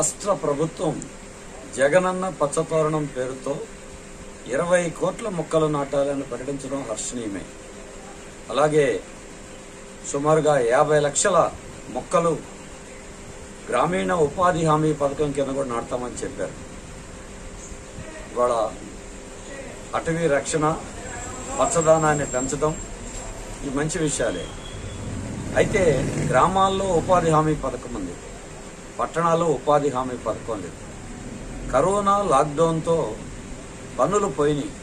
రాష్ట్ర ప్రభుత్వం జగనన్న పచ్చతోరణం పేరుతో ఇరవై కోట్ల మొక్కలు నాటాలని ప్రకటించడం హర్షణీయమే అలాగే సుమారుగా యాభై లక్షల మొక్కలు గ్రామీణ ఉపాధి హామీ పథకం కింద కూడా నాటుతామని చెప్పారు ఇవాళ అటవీ రక్షణ పచ్చదనాన్ని పెంచడం ఈ మంచి విషయాలే అయితే గ్రామాల్లో ఉపాధి హామీ పథకం ఉంది పట్టణాల్లో ఉపాధి హామీ పథకం లేదు కరోనా లాక్డౌన్తో పన్నులు పోయినాయి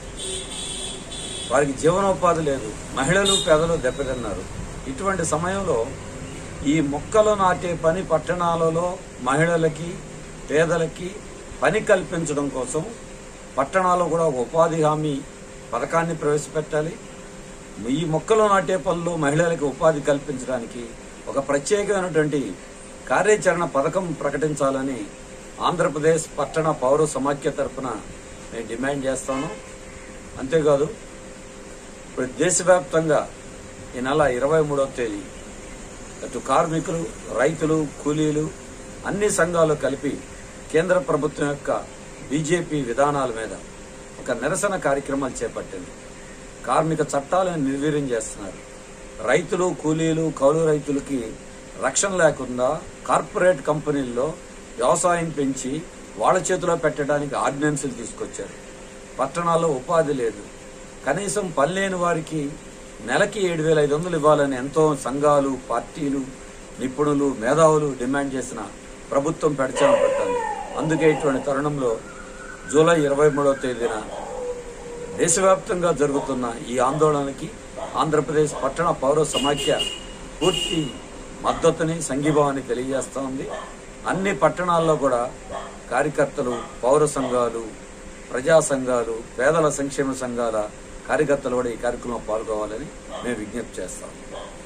వారికి జీవనోపాధి లేదు మహిళలు పేదలు దెబ్బతిన్నారు ఇటువంటి సమయంలో ఈ మొక్కలు నాటే పని పట్టణాలలో మహిళలకి పేదలకి పని కల్పించడం కోసం పట్టణాల్లో కూడా ఒక ఉపాధి హామీ పథకాన్ని ప్రవేశపెట్టాలి ఈ మొక్కలు నాటే పనులు మహిళలకు ఉపాధి కల్పించడానికి ఒక ప్రత్యేకమైనటువంటి కార్యాచరణ పథకం ప్రకటించాలని ఆంధ్రప్రదేశ్ పట్టణ పౌర సమాఖ్య తరఫున నేను డిమాండ్ చేస్తాను అంతేకాదు ఇప్పుడు దేశవ్యాప్తంగా ఈ నెల ఇరవై మూడవ తేదీ అటు కార్మికులు రైతులు కూలీలు అన్ని సంఘాలు కలిపి కేంద్ర ప్రభుత్వం యొక్క బీజేపీ విధానాల మీద ఒక నిరసన కార్యక్రమాలు చేపట్టింది కార్మిక చట్టాలను నిర్వీర్యం చేస్తున్నారు రైతులు కూలీలు కౌలు రైతులకి రక్షణ లేకుండా కార్పొరేట్ కంపెనీల్లో వ్యవసాయం పెంచి వాళ్ళ చేతిలో పెట్టడానికి ఆర్డినెన్సులు తీసుకొచ్చారు పట్టణాల్లో ఉపాధి లేదు కనీసం పని లేని వారికి నెలకి ఏడు వేల ఐదు వందలు ఇవ్వాలని ఎంతో సంఘాలు పార్టీలు నిపుణులు మేధావులు డిమాండ్ చేసిన ప్రభుత్వం పెడచామని పెట్టాలి అందుకే ఇటువంటి తరుణంలో జూలై ఇరవై మూడవ తేదీన దేశవ్యాప్తంగా జరుగుతున్న ఈ ఆందోళనకి ఆంధ్రప్రదేశ్ పట్టణ పౌర సమాఖ్య పూర్తి మద్దతుని సంఘీభావాన్ని తెలియజేస్తా ఉంది అన్ని పట్టణాల్లో కూడా కార్యకర్తలు పౌర సంఘాలు ప్రజా సంఘాలు పేదల సంక్షేమ సంఘాల కార్యకర్తలు కూడా ఈ కార్యక్రమంలో పాల్గొవాలని మేము విజ్ఞప్తి చేస్తాం